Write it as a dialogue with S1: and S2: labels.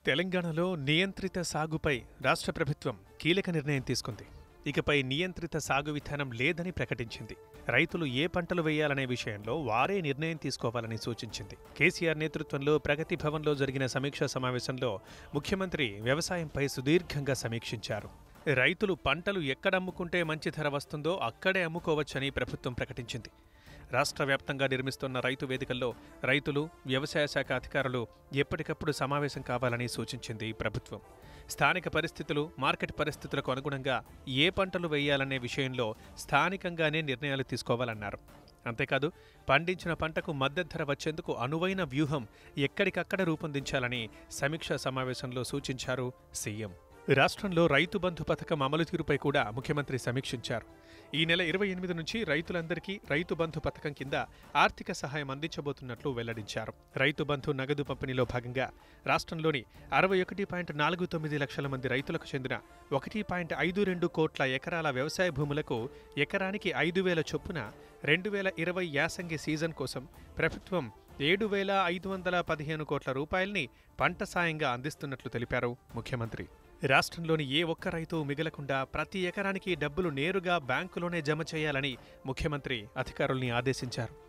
S1: తెలంగాణలో నియంత్రిత సాగుపై రాష్ట్ర ప్రభుత్వం కీలక నిర్ణయం తీసుకుంది ఇకపై నియంత్రిత సాగు విధానం లేదని ప్రకటించింది రైతులు ఏ పంటలు వేయాలనే విషయంలో వారే నిర్ణయం తీసుకోవాలని సూచించింది కేసీఆర్ నేతృత్వంలో ప్రగతి భవన్లో జరిగిన సమీక్షా సమావేశంలో ముఖ్యమంత్రి వ్యవసాయంపై సుదీర్ఘంగా సమీక్షించారు రైతులు పంటలు ఎక్కడమ్ముకుంటే మంచి ధర వస్తుందో అక్కడే అమ్ముకోవచ్చని ప్రభుత్వం ప్రకటించింది రాష్ట్ర వ్యాప్తంగా నిర్మిస్తున్న రైతు వేదికల్లో రైతులు వ్యవసాయ శాఖ అధికారులు ఎప్పటికప్పుడు సమావేశం కావాలని సూచించింది ప్రభుత్వం స్థానిక పరిస్థితులు మార్కెట్ పరిస్థితులకు అనుగుణంగా ఏ పంటలు వేయాలనే విషయంలో స్థానికంగానే నిర్ణయాలు తీసుకోవాలన్నారు అంతేకాదు పండించిన పంటకు మద్దతు ధర వచ్చేందుకు అనువైన వ్యూహం ఎక్కడికక్కడ రూపొందించాలని సమీక్షా సమావేశంలో సూచించారు సీఎం రాష్ట్రంలో రైతు బంధు పథకం అమలు తీరుపై కూడా ముఖ్యమంత్రి సమీక్షించారు ఈ నెల ఇరవై ఎనిమిది నుంచి రైతులందరికీ రైతు బంధు పథకం కింద ఆర్థిక సహాయం అందించబోతున్నట్లు వెల్లడించారు రైతు బంధు నగదు పంపిణీలో భాగంగా రాష్ట్రంలోని అరవై ఒకటి పాయింట్ నాలుగు తొమ్మిది లక్షల మంది రైతులకు చెందిన ఒకటి పాయింట్ ఐదు రెండు కోట్ల ఎకరాల వ్యవసాయ భూములకు ఎకరానికి ఐదు వేల చొప్పున రెండు వేల ఇరవై యాసంగి సీజన్ కోసం ప్రభుత్వం ఏడు వేల ఐదు వందల పదిహేను కోట్ల రూపాయల్ని పంట సాయంగా అందిస్తున్నట్లు తెలిపారు ముఖ్యమంత్రి రాష్ట్రంలోని ఏ ఒక్క రైతు మిగలకుండా ప్రతి ఎకరానికి డబ్బులు నేరుగా బ్యాంకులోనే జమ చేయాలని ముఖ్యమంత్రి అధికారుల్ని ఆదేశించారు